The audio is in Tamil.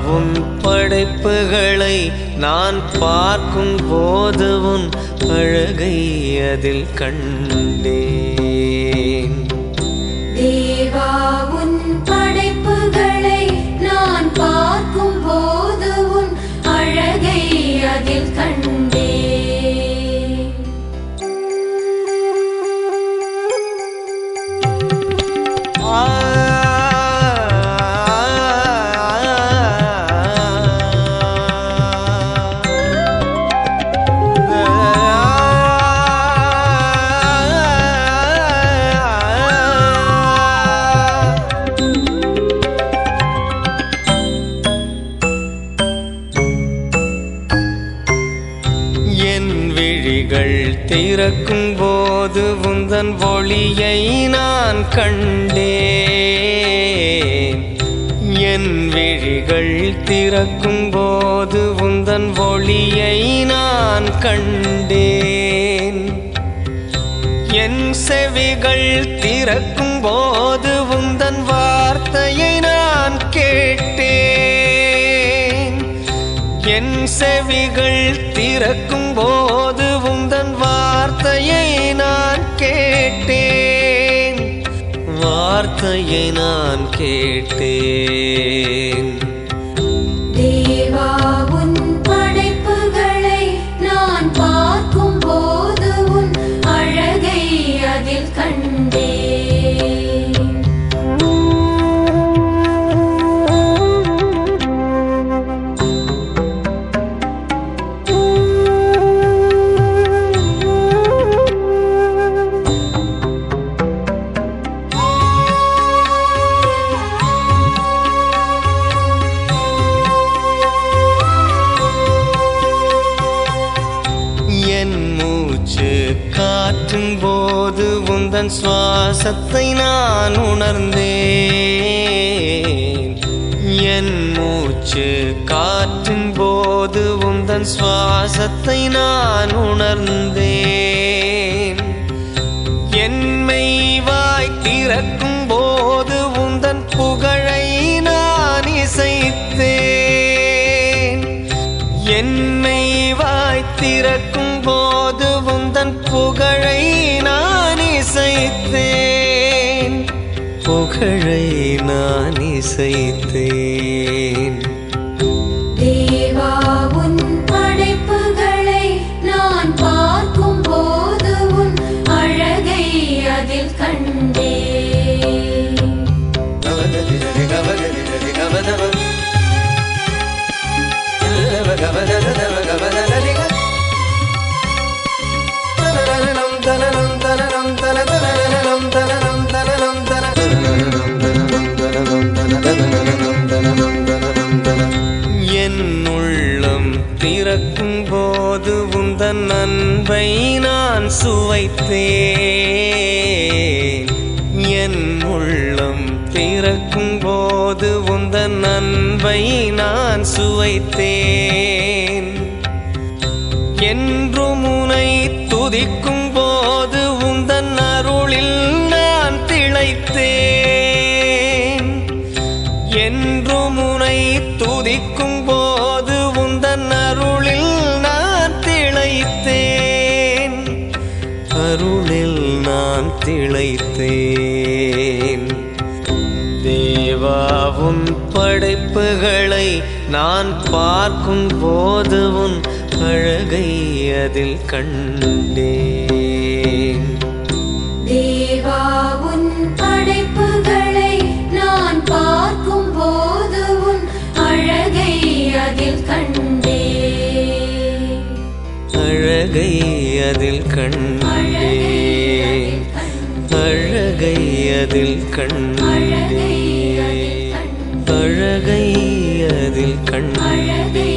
உன் படைப்புகளை நான் பார்க்கும் போது உன் அழகை அதில் கண்டேன் தேவா உன் படைப்புகளை நான் பார்க்கும் போது உன் அழகை அதில் கண்டேன் என் விழிகள் திறக்கும் போது உந்தன் ஒளியை நான் கண்டேன் என் விழிகள் திறக்கும் போது உந்தன் ஒளியை நான் கண்டேன் என் செவிகள் திறக்கும் போது உந்தன் வார்த்தையை நான் கேட்டேன் என் செவிகள் திறக்கும் போது உந்தன் வார்த்தையை நான் கேட்டேன் வார்த்தையை நான் கேட்டேன் தேவா உன் படைப்புகளை நான் பார்க்கும் போது உன் அழகை அதில் கண்டேன் என் மூச்சு காற்றும் போது உந்தன் சுவாசத்தை நான் உணர்ந்தேன் என் மூச்சு காற்றின் போது உந்தன் சுவாசத்தை நான் உணர்ந்தேன் என்மை வாய் திறக்கும் போது உந்தன் புகழை நான் இசைத்தேன் என்னை வாய் திறக்கும் போது உந்தன் புகழை நான் இசைத்தேன் புகழை நான் இசைத்தேன் தேவா உன் படைப்புகளை நான் பார்க்கும் போது உன் அழகை அதில் கண்டேன் என் உள்ளம் திறக்கும் போது உந்தன் அன்பை நான் சுவைத்தேன் என் உள்ளம் திறக்கும் போது உந்தன் அன்பை நான் சுவைத்தேன் என்றும் உனை துதிக்கும் போது உந்தன் அருளில் நான் திளைத்தேன் என்றும் உனை துதிக்கும் போது உந்தன் அருளில் நான் திளைத்தேன் அருளில் நான் திளைத்தேன் தேவா உன் படைப்புகளை நான் பார்க்கும் போது உன் அழகை அதில் கண்டேன் தேவா உன் படைப்புகளை நான் பார்க்கும் போது உன் அழகை அதில் கண்டேன் அழகை அதில் கண்டேன் அழகை அதில் கண்டேன் அழகை அதில் கண்டேன்